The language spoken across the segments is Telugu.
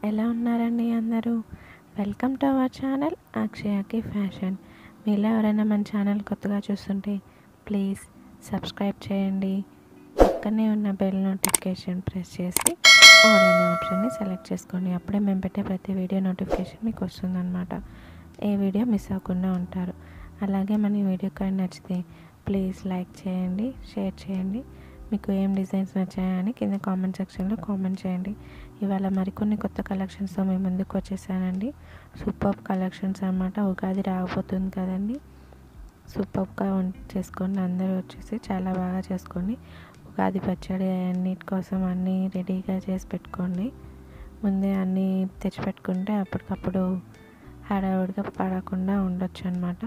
ఎలా ఉన్నారండి అందరూ వెల్కమ్ టు అవర్ ఛానల్ అక్షయాకి ఫ్యాషన్ మీలో ఎవరైనా మన ఛానల్ కొత్తగా చూస్తుంటే ప్లీజ్ సబ్స్క్రైబ్ చేయండి పక్కనే ఉన్న బెల్ నోటిఫికేషన్ ప్రెస్ చేసి ఆల్ అనే ఆప్షన్ని సెలెక్ట్ చేసుకోండి అప్పుడే మేము పెట్టే ప్రతి వీడియో నోటిఫికేషన్ మీకు వస్తుందన్నమాట ఏ వీడియో మిస్ అవ్వకుండా ఉంటారు అలాగే మన ఈ వీడియో కానీ నచ్చితే ప్లీజ్ లైక్ చేయండి షేర్ చేయండి మీకు ఏం డిజైన్స్ నచ్చాయని కింద కామెంట్ సెక్షన్లో కామెంట్ చేయండి ఇవాళ మరికొన్ని కొత్త కలెక్షన్స్తో మీ ముందుకు వచ్చేసానండి సూపర్ కలెక్షన్స్ అనమాట ఉగాది రాకపోతుంది కదండి సూపర్గా చేసుకోండి అందరూ వచ్చేసి చాలా బాగా చేసుకోండి ఉగాది పచ్చడి అన్నిటి కోసం అన్నీ రెడీగా చేసి పెట్టుకోండి ముందే అన్నీ తెచ్చిపెట్టుకుంటే అప్పటికప్పుడు హడావుడిగా పడకుండా ఉండొచ్చు అనమాట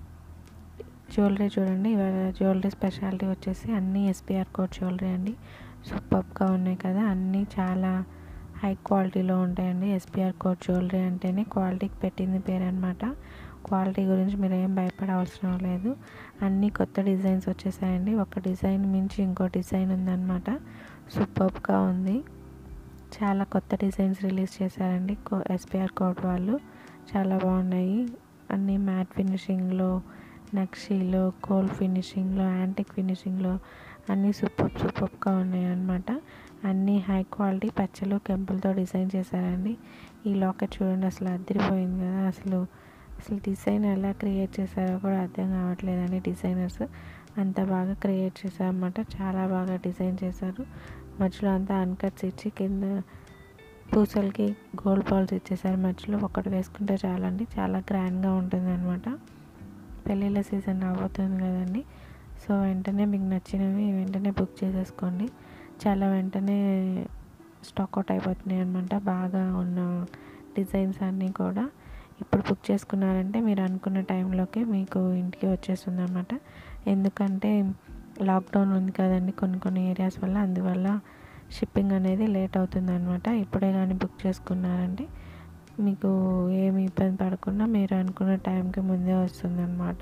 జ్యువెలరీ చూడండి ఇవాళ జ్యువెలరీ స్పెషాలిటీ వచ్చేసి అన్నీ ఎస్పీఆర్ కోడ్ జ్యువెలరీ అండి సూపర్గా ఉన్నాయి కదా అన్నీ చాలా హై క్వాలిటీలో ఉంటాయండి ఎస్పీఆర్ కోడ్ జ్యువెలరీ అంటేనే క్వాలిటీకి పెట్టింది పేరు అనమాట క్వాలిటీ గురించి మీరు ఏం భయపడవసరం లేదు అన్నీ కొత్త డిజైన్స్ వచ్చేసాయండి ఒక డిజైన్ మించి ఇంకో డిజైన్ ఉందన్నమాట సూపర్గా ఉంది చాలా కొత్త డిజైన్స్ రిలీజ్ చేశారండి ఎస్పీఆర్ కోడ్ వాళ్ళు చాలా బాగున్నాయి అన్నీ మ్యాట్ ఫినిషింగ్లో నక్షీలో కోల్ ఫినిషింగ్లో యాంటిక్ ఫినిషింగ్లో అన్నీ సూపర్ సూపర్గా ఉన్నాయి అన్నమాట అన్నీ హై క్వాలిటీ పచ్చలు కెంపులతో డిజైన్ చేశారండి ఈ లాకెట్ చూడండి అసలు అదిరిపోయింది కదా అసలు అసలు డిజైన్ ఎలా క్రియేట్ చేశారో కూడా అర్థం కావట్లేదండి డిజైనర్స్ అంత బాగా క్రియేట్ చేశారన్నమాట చాలా బాగా డిజైన్ చేశారు మధ్యలో అంతా అన్కట్స్ ఇచ్చి కింద పూసలకి గోల్డ్ బాల్స్ ఇచ్చేసారు మధ్యలో ఒకటి వేసుకుంటే చాలండి చాలా గ్రాండ్గా ఉంటుంది అనమాట పెళ్ళిళ్ళ సీజన్ రాబోతుంది కదండి సో వెంటనే మీకు నచ్చినవి వెంటనే బుక్ చేసేసుకోండి చాలా వెంటనే స్టాక్ అవుట్ అయిపోతున్నాయి అనమాట బాగా ఉన్న డిజైన్స్ అన్నీ కూడా ఇప్పుడు బుక్ చేసుకున్నారంటే మీరు అనుకున్న టైంలోకి మీకు ఇంటికి వచ్చేస్తుంది అనమాట ఎందుకంటే లాక్డౌన్ ఉంది కదండి కొన్ని కొన్ని ఏరియాస్ వల్ల అందువల్ల షిప్పింగ్ అనేది లేట్ అవుతుంది అనమాట ఇప్పుడే కానీ బుక్ చేసుకున్నారంటే మీకు ఏమి ఇబ్బంది పడకుండా మీరు అనుకున్న టైంకి ముందే వస్తుంది అనమాట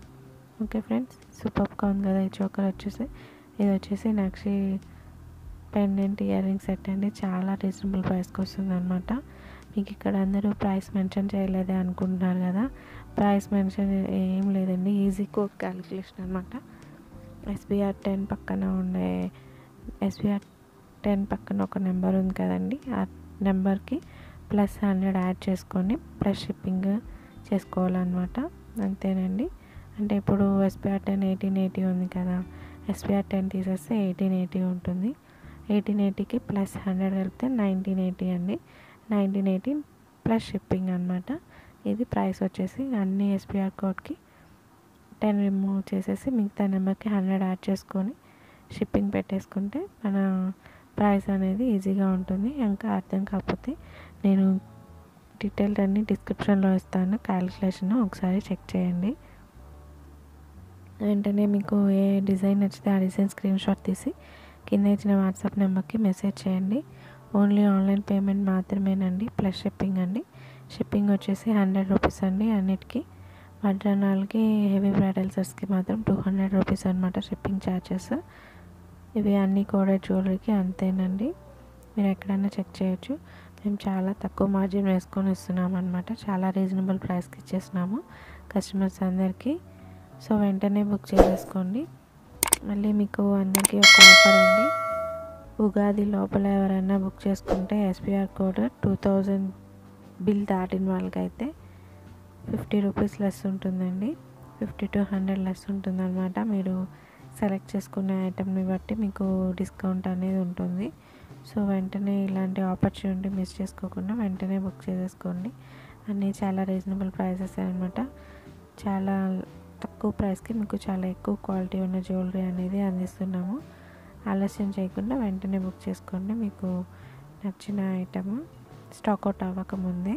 ఓకే ఫ్రెండ్స్ సూపర్గా ఉంది కదా ఈ చోకర్ వచ్చేసి ఇది వచ్చేసి nakshi pendant ear ring set అండి చాలా రీజనబుల్ ప్రైస్కి వస్తుంది అనమాట మీకు ఇక్కడ అందరూ ప్రైస్ మెన్షన్ చేయలేదే అనుకుంటున్నారు కదా ప్రైస్ మెన్షన్ ఏం లేదండి ఈజీ కోడ్ క్యాలిక్యులేషన్ అనమాట ఎస్బీఆర్ టెన్ పక్కన ఉండే ఎస్బీఆర్ టెన్ పక్కన ఒక నెంబర్ ఉంది కదండి ఆ నెంబర్కి ప్లస్ హండ్రెడ్ యాడ్ చేసుకొని ప్లస్ షిప్పింగ్ చేసుకోవాలన్నమాట అంతేనండి అంటే ఇప్పుడు ఎస్పీఆర్ టెన్ ఎయిటీన్ ఎయిటీ ఉంది కదా ఎస్పీఆర్ టెన్ తీసేస్తే ఎయిటీన్ ఎయిటీ ఉంటుంది ఎయిటీన్ ఎయిటీకి ప్లస్ హండ్రెడ్ కలిపితే నైన్టీన్ ఎయిటీ అండి నైన్టీన్ ఎయిటీ ప్లస్ షిప్పింగ్ అనమాట ఇది ప్రైస్ వచ్చేసి అన్ని ఎస్పీఆర్ కోడ్కి టెన్ రిమూవ్ చేసేసి మిగతా నెంబర్కి హండ్రెడ్ యాడ్ చేసుకొని షిప్పింగ్ పెట్టేసుకుంటే మన ప్రైస్ అనేది ఈజీగా ఉంటుంది ఇంకా అర్థం కాకపోతే నేను డీటెయిల్ అన్ని డిస్క్రిప్షన్లో ఇస్తాను క్యాలిక్యులేషన్ ఒకసారి చెక్ చేయండి వెంటనే మీకు ఏ డిజైన్ నచ్చితే ఆ డిజైన్ స్క్రీన్ షాట్ తీసి కింద ఇచ్చిన వాట్సాప్ నెంబర్కి మెసేజ్ చేయండి ఓన్లీ ఆన్లైన్ పేమెంట్ మాత్రమేనండి ప్లస్ షిప్పింగ్ అండి షిప్పింగ్ వచ్చేసి హండ్రెడ్ రూపీస్ అండి అన్నిటికీ వడ్రనాలకి హెవీ బ్రైడల్ సెట్స్కి మాత్రం టూ హండ్రెడ్ రూపీస్ అనమాట షిప్పింగ్ ఛార్జెస్ ఇవి అన్నీ కూడా జ్యువెలరీకి అంతేనండి మీరు ఎక్కడైనా చెక్ చేయొచ్చు మేము చాలా తక్కువ మార్జిన్ వేసుకొని ఇస్తున్నాం అనమాట చాలా రీజనబుల్ ప్రైస్కి ఇచ్చేస్తున్నాము కస్టమర్స్ అందరికీ సో వెంటనే బుక్ చేసేసుకోండి మళ్ళీ మీకు అందరికీ ఒక ఆఫర్ అండి ఉగాది లోపల ఎవరైనా బుక్ చేసుకుంటే SBR code two thousand bill దాటిన వాళ్ళకైతే ఫిఫ్టీ రూపీస్ లెస్ ఉంటుందండి ఫిఫ్టీ టు హండ్రెడ్ లెస్ ఉంటుందన్నమాట మీరు సెలెక్ట్ చేసుకునే ఐటెంని బట్టి మీకు డిస్కౌంట్ అనేది ఉంటుంది సో వెంటనే ఇలాంటి ఆపర్చునిటీ మిస్ చేసుకోకుండా వెంటనే బుక్ చేసేసుకోండి అన్నీ చాలా రీజనబుల్ ప్రైసెస్ అనమాట చాలా తక్కువ ప్రైస్కి మీకు చాలా ఎక్కువ క్వాలిటీ ఉన్న జ్యువెలరీ అనేది అందిస్తున్నాము ఆలస్యం చేయకుండా వెంటనే బుక్ చేసుకోండి మీకు నచ్చిన ఐటమ్ స్టాక్ అవుట్ అవ్వకముందే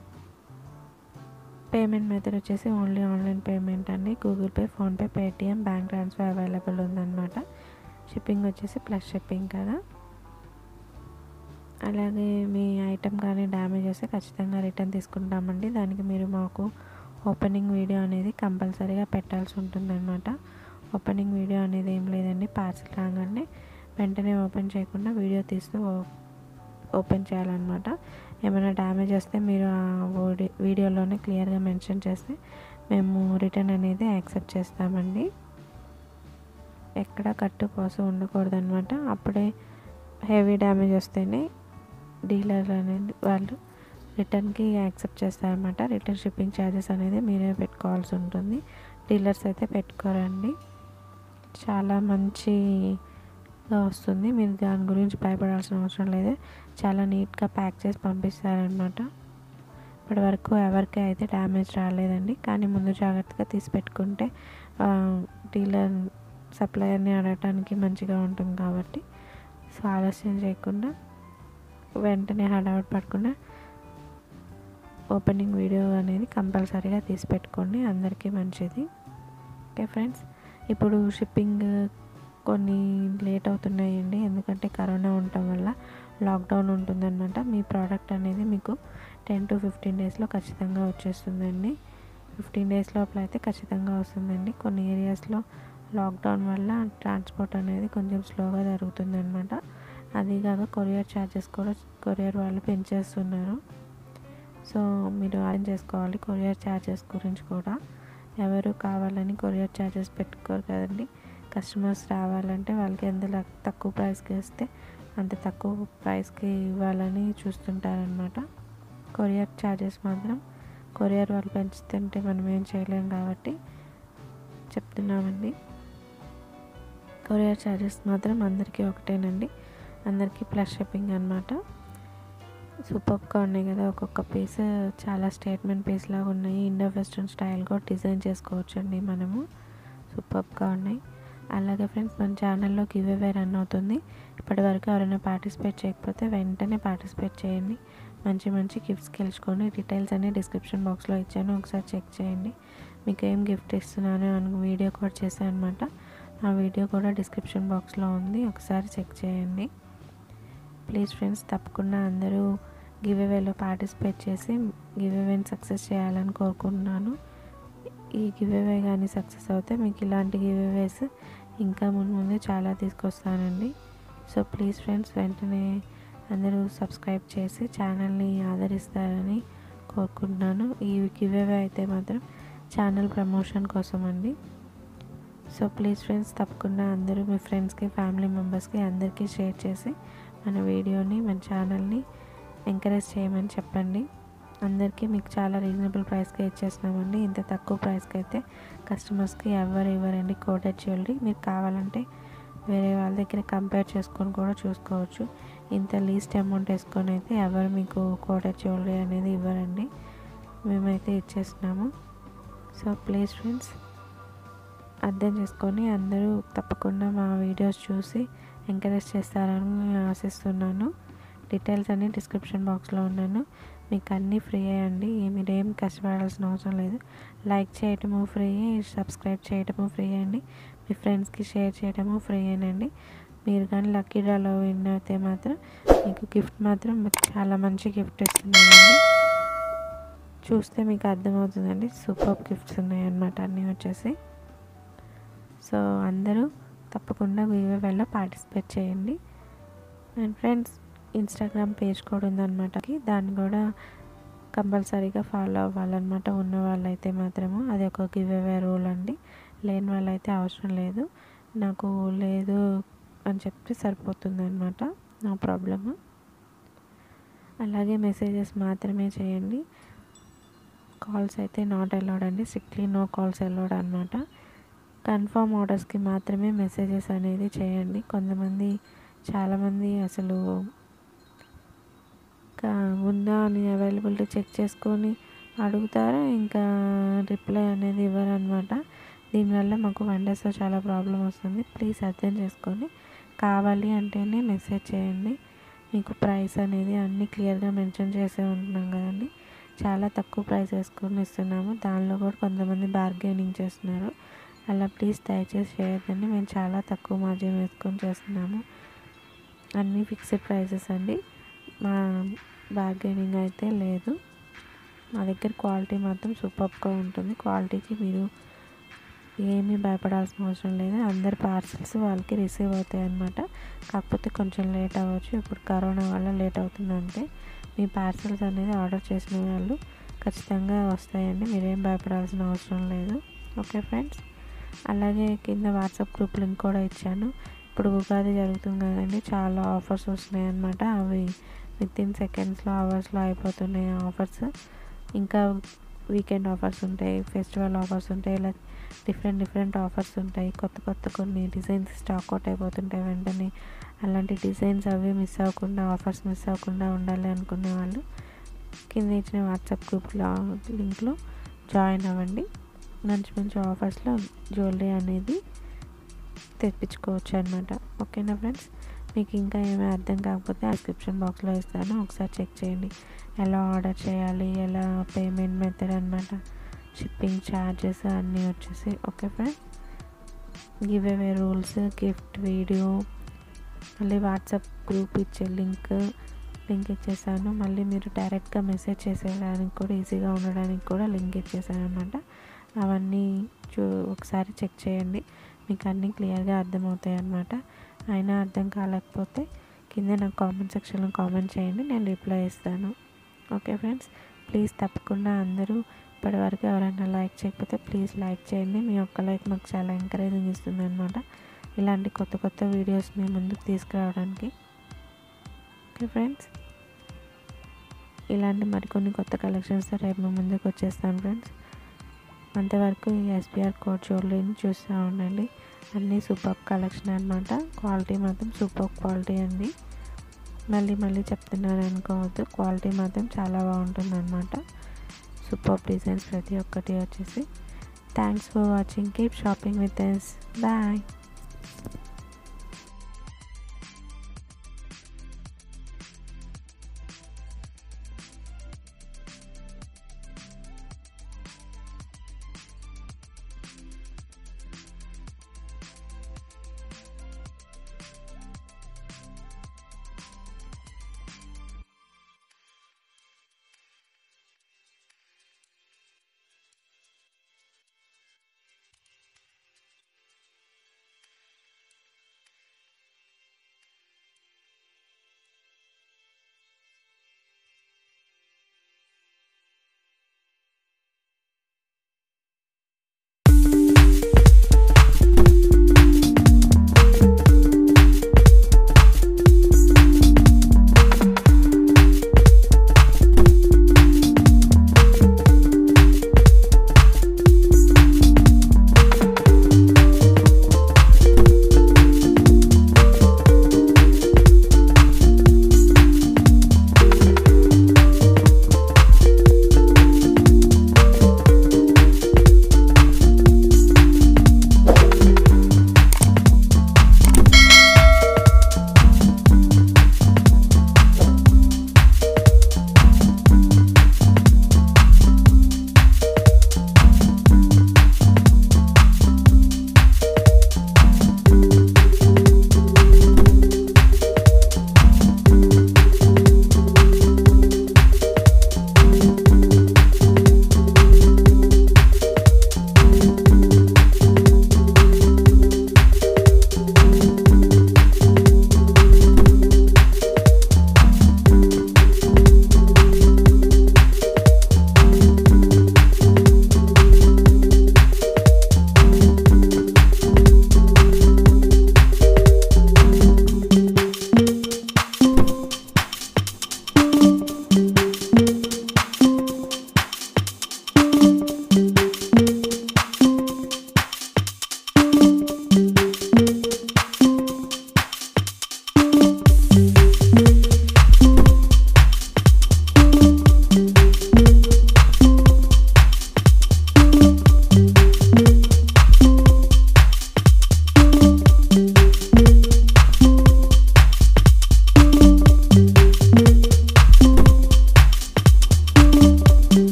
పేమెంట్ మెథడ్ వచ్చేసి ఓన్లీ ఆన్లైన్ పేమెంట్ అండి Google Pay PhonePe Paytm bank transfer available ఉందన్నమాట షిప్పింగ్ వచ్చేసి ప్లస్ షిప్పింగ్ కదా అలాగే మీ ఐటెం కానీ డ్యామేజ్ వస్తే ఖచ్చితంగా రిటర్న్ తీసుకుంటామండి దానికి మీరు మాకు ఓపెనింగ్ వీడియో అనేది కంపల్సరీగా పెట్టాల్సి ఉంటుందన్నమాట ఓపెనింగ్ వీడియో అనేది ఏం లేదండి పార్సల్ రాగానే వెంటనే ఓపెన్ చేయకుండా వీడియో తీస్తూ ఓపెన్ చేయాలన్నమాట ఏమైనా డ్యామేజ్ వస్తే మీరు ఆ వీడి- వీడియోలోనే క్లియర్గా మెన్షన్ చేస్తే మేము రిటర్న్ అనేది యాక్సెప్ట్ చేస్తామండి ఎక్కడ కట్టు పోసు ఉండకూడదనమాట అప్పుడే హెవీ డ్యామేజ్ వస్తేనే డీలర్ అనేది వాళ్ళు రిటర్న్కి యాక్సెప్ట్ చేస్తారనమాట రిటర్న్ షిప్పింగ్ ఛార్జెస్ అనేది మీరే పెట్టుకోవాల్సి ఉంటుంది డీలర్స్ అయితే పెట్టుకోరండి చాలా మంచిగా వస్తుంది మీరు దాని గురించి భయపడాల్సిన అవసరం లేదు చాలా నీట్గా ప్యాక్ చేసి పంపిస్తారనమాట ఇప్పటి వరకు ఎవరికి అయితే డ్యామేజ్ రాలేదండి కానీ ముందు జాగ్రత్తగా తీసి పెట్టుకుంటే ఆ, డీలర్ సప్లయర్ని అడగటానికి మంచిగా ఉంటుంది కాబట్టి సో ఆలస్యం చేయకుండా వెంటనే హడావుడి పడకుండా ఓపెనింగ్ వీడియో అనేది కంపల్సరీగా తీసి పెట్టుకోండి అందరికీ మంచిది ఓకే ఫ్రెండ్స్ ఇప్పుడు షిప్పింగ్ కొన్ని లేట్ అవుతున్నాయండి ఎందుకంటే కరోనా ఉండటం వల్ల లాక్డౌన్ ఉంటుందన్నమాట మీ ప్రోడక్ట్ అనేది మీకు టెన్ టు ఫిఫ్టీన్ డేస్లో ఖచ్చితంగా వచ్చేస్తుందండి ఫిఫ్టీన్ డేస్ లోపల అయితే ఖచ్చితంగా వస్తుందండి కొన్ని ఏరియాస్లో లాక్డౌన్ వల్ల ట్రాన్స్పోర్ట్ అనేది కొంచెం స్లోగా జరుగుతుందన్నమాట అదిగాక కొరియర్ ఛార్జెస్ కూడా కొరియర్ వాళ్ళు పెంచేస్తున్నారు సో మీరు అరేంజ్ చేసుకోవాలి కొరియర్ ఛార్జెస్ గురించి కూడా ఎవరు కావాలని కొరియర్ ఛార్జెస్ పెట్టుకోరు కదండి కస్టమర్స్ రావాలంటే వాళ్ళకి ఎంత లక్- తక్కువ ప్రైస్కి ఇస్తే అంత తక్కువ ప్రైస్కి ఇవ్వాలని చూస్తుంటారనమాట కొరియర్ ఛార్జెస్ మాత్రం కొరియర్ వాళ్ళు పెంచుతుంటే మనం ఏం చేయలేం కాబట్టి చెప్తున్నామండి కొరియర్ ఛార్జెస్ మాత్రం అందరికీ ఒకటేనండి అందరికీ ప్లస్ షిప్పింగ్ అనమాట సూపర్గా ఉన్నాయి కదా ఒక్కొక్క పీస్ చాలా స్టేట్మెంట్ పీస్ లాగా ఉన్నాయి ఇండో వెస్ట్రన్ స్టైల్ కూడా డిజైన్ చేసుకోవచ్చు అండి మనము సూపర్గా ఉన్నాయి అలాగే ఫ్రెండ్స్ మన ఛానల్లో గివ్ అవే రన్ అవుతుంది ఇప్పటి వరకు ఎవరైనా పార్టిసిపేట్ చేయకపోతే వెంటనే పార్టిసిపేట్ చేయండి మంచి మంచి గిఫ్ట్స్ గెలుచుకోండి డీటెయిల్స్ అన్ని డిస్క్రిప్షన్ బాక్స్లో ఇచ్చాను ఒకసారి చెక్ చేయండి మీకు ఏం గిఫ్ట్ ఇస్తున్నాను అని వీడియో కూడా చేశాను అనమాట ఆ వీడియో కూడా డిస్క్రిప్షన్ బాక్స్లో ఉంది ఒకసారి చెక్ చేయండి ప్లీజ్ ఫ్రెండ్స్ తప్పకుండా అందరూ గివ్ అవేలో పార్టిసిపేట్ చేసి గివ్ అవేని సక్సెస్ చేయాలని కోరుకుంటున్నాను ఈ గివ్ అవే కానీ సక్సెస్ అవుతే మీకు ఇలాంటి గివ్ అవేస్ ఇంకా ముందు ముందు చాలా తీసుకొస్తానండి సో ప్లీజ్ ఫ్రెండ్స్ వెంటనే అందరూ సబ్స్క్రైబ్ చేసి ఛానల్ని ఆదరిస్తారని కోరుకుంటున్నాను ఈ గివ్ అవే అయితే మాత్రం ఛానల్ ప్రమోషన్ కోసం అండి సో ప్లీజ్ ఫ్రెండ్స్ తప్పకుండా అందరూ మీ ఫ్రెండ్స్కి ఫ్యామిలీ మెంబర్స్కి అందరికీ షేర్ చేసి మన వీడియోని మన ఛానల్ని ఎంకరేజ్ చేయమని చెప్పండి అందరికీ మీకు చాలా రీజనబుల్ ప్రైస్కి ఇచ్చేస్తున్నామండి ఇంత తక్కువ ప్రైస్కి అయితే కస్టమర్స్కి ఎవరు ఇవ్వరండి కోటెడ్ జ్యువెలరీ మీరు కావాలంటే వేరే వాళ్ళ దగ్గర కంపేర్ చేసుకొని కూడా చూసుకోవచ్చు ఇంత లీస్ట్ అమౌంట్ వేసుకొని అయితే ఎవరు మీకు కోటెడ్ జ్యువెలరీ అనేది ఇవ్వరండి మేమైతే ఇచ్చేస్తున్నాము సో ప్లీజ్ ఫ్రెండ్స్ అర్థం చేసుకొని అందరూ తప్పకుండా మా వీడియోస్ చూసి ఎంకరేజ్ చేస్తారని ఆశిస్తున్నాను డీటెయిల్స్ అన్ని డిస్క్రిప్షన్ బాక్స్లో ఉన్నాను మీకు అన్నీ ఫ్రీ అండి మీరేం కష్టపడాల్సిన అవసరం లేదు లైక్ చేయటము ఫ్రీ సబ్స్క్రైబ్ చేయటము ఫ్రీ అండి మీ ఫ్రెండ్స్కి షేర్ చేయటము ఫ్రీ అండి మీరు కానీ లక్కీ డ్రాలో విన్ అయితే మాత్రం మీకు గిఫ్ట్ మాత్రం చాలా మంచి గిఫ్ట్ ఇస్తున్నానండి చూస్తే మీకు అర్థమవుతుందండి సూపర్ గిఫ్ట్స్ ఉన్నాయన్నమాట అన్నీ వచ్చేసి సో అందరూ తప్పకుండా వీవేలో పార్టిసిపేట్ చేయండి అండ్ ఫ్రెండ్స్ ఇన్స్టాగ్రామ్ పేజ్ కూడా ఉందన్నమాట దాన్ని కూడా కంపల్సరీగా ఫాలో అవ్వాలన్నమాట ఉన్న వాళ్ళైతే మాత్రము అది ఒక గివ్ అవే రూల్ అండి లేని వాళ్ళైతే అవసరం లేదు నాకు లేదు అని చెప్తే సరిపోతుంది అనమాట నో ప్రాబ్లమ్ అలాగే మెసేజెస్ మాత్రమే చేయండి కాల్స్ అయితే నాట్ అలౌడ్ అండి స్ట్రిక్ట్లీ నో కాల్స్ అలౌడ్ అనమాట కన్ఫర్మ్ ఆర్డర్స్కి మాత్రమే మెసేజెస్ అనేది చేయండి కొంతమంది చాలామంది అసలు ఇంకా ఉందా అని అవైలబిలిటీ చెక్ చేసుకొని అడుగుతారు ఇంకా రిప్లై అనేది ఇవ్వరు అనమాట దీనివల్ల మాకు వన్ డేస్లో చాలా ప్రాబ్లం వస్తుంది ప్లీజ్ అర్థం చేసుకొని కావాలి అంటేనే మెసేజ్ చేయండి మీకు ప్రైస్ అనేది అన్నీ క్లియర్గా మెన్షన్ చేసే ఉంటున్నాం కదండి చాలా తక్కువ ప్రైస్ వేసుకొని ఇస్తున్నాము దానిలో కూడా కొంతమంది బార్గెనింగ్ చేస్తున్నారు అలా ప్లీజ్ దయచేసి చేయొద్దండి మేము చాలా తక్కువ మార్జిన్ వేసుకొని చేస్తున్నాము అన్నీ ఫిక్స్డ్ ప్రైసెస్ అండి మా బార్గెనింగ్ అయితే లేదు మా దగ్గర క్వాలిటీ మాత్రం సూపర్గా ఉంటుంది క్వాలిటీకి మీరు ఏమీ భయపడాల్సిన అవసరం లేదు అందరి పార్సల్స్ వాళ్ళకి రిసీవ్ అవుతాయి అన్నమాట కాకపోతే కొంచెం లేట్ అవ్వచ్చు ఇప్పుడు కరోనా వల్ల లేట్ అవుతుంది అంతే మీ పార్సల్స్ అనేది ఆర్డర్ చేసిన వాళ్ళు ఖచ్చితంగా వస్తాయండి మీరేం భయపడాల్సిన అవసరం లేదు ఓకే ఫ్రెండ్స్ అలాగే కింద వాట్సాప్ గ్రూప్ లింక్ కూడా ఇచ్చాను ఇప్పుడు ఉగాది జరుగుతుంది కదండి చాలా ఆఫర్స్ వస్తున్నాయి అన్నమాట అవి విత్ ఇన్ సెకండ్స్లో అవర్స్లో అయిపోతున్నాయి ఆఫర్స్ ఇంకా వీకెండ్ ఆఫర్స్ ఉంటాయి ఫెస్టివల్ ఆఫర్స్ ఉంటాయి ఇలా డిఫరెంట్ డిఫరెంట్ ఆఫర్స్ ఉంటాయి కొత్త కొత్త కొన్ని డిజైన్స్ స్టాక్ అవుట్ అయిపోతుంటాయి వెంటనే అలాంటి డిజైన్స్ అవి మిస్ అవ్వకుండా ఆఫర్స్ మిస్ అవ్వకుండా ఉండాలి అనుకునే వాళ్ళు కింద ఇచ్చిన వాట్సాప్ గ్రూప్లో లింక్లో జాయిన్ అవ్వండి మంచి మంచి ఆఫర్స్లో జ్యువెలరీ అనేది తెప్పించుకోవచ్చు అనమాట ఓకేనా ఫ్రెండ్స్ మీకు ఇంకా ఏమీ అర్థం కాకపోతే డిస్క్రిప్షన్ బాక్స్లో ఇస్తాను ఒకసారి చెక్ చేయండి ఎలా ఆర్డర్ చేయాలి ఎలా పేమెంట్ మెథడ్ అనమాట షిప్పింగ్ ఛార్జెస్ అన్నీ వచ్చేసి okay friends giveaway rules gift video మళ్ళీ వాట్సాప్ గ్రూప్ ఇచ్చే లింక్ లింక్ ఇచ్చేసాను మళ్ళీ మీరు డైరెక్ట్గా మెసేజ్ చేసేయడానికి కూడా ఈజీగా ఉండడానికి కూడా లింక్ ఇచ్చేసాను అనమాట అవన్నీ చూ ఒకసారి చెక్ చేయండి మీకు అన్నీ క్లియర్గా అర్థమవుతాయి అన్నమాట అయినా అర్థం కాలేకపోతే కింద నాకు కామెంట్ సెక్షన్లో కామెంట్ చేయండి నేను రిప్లై ఇస్తాను ఓకే ఫ్రెండ్స్ ప్లీజ్ తప్పకుండా అందరూ ఇప్పటివరకు ఎవరైనా లైక్ చేయకపోతే ప్లీజ్ లైక్ చేయండి మీ ఒక్క లైక్ మాకు చాలా ఎంకరేజింగ్ ఇస్తుంది అనమాట ఇలాంటి కొత్త కొత్త వీడియోస్ మీ ముందుకు తీసుకురావడానికి ఓకే ఫ్రెండ్స్ ఇలాంటి మరికొన్ని కొత్త కలెక్షన్స్తో రేపు మీ ముందుకు వచ్చేస్తాను ఫ్రెండ్స్ అంతవరకు ఈ ఎస్బీఆర్ కోడ్ జ్యువెలరీని చూస్తూ ఉండండి అన్నీ సూపర్ కలెక్షన్ అనమాట క్వాలిటీ మాత్రం సూపర్ క్వాలిటీ అండి మళ్ళీ మళ్ళీ చెప్తున్నాను అనుకోవద్దు క్వాలిటీ మాత్రం చాలా బాగుంటుంది అనమాట సూపర్ డిజైన్స్ ప్రతి ఒక్కటి వచ్చేసి thanks for watching keep shopping with S bye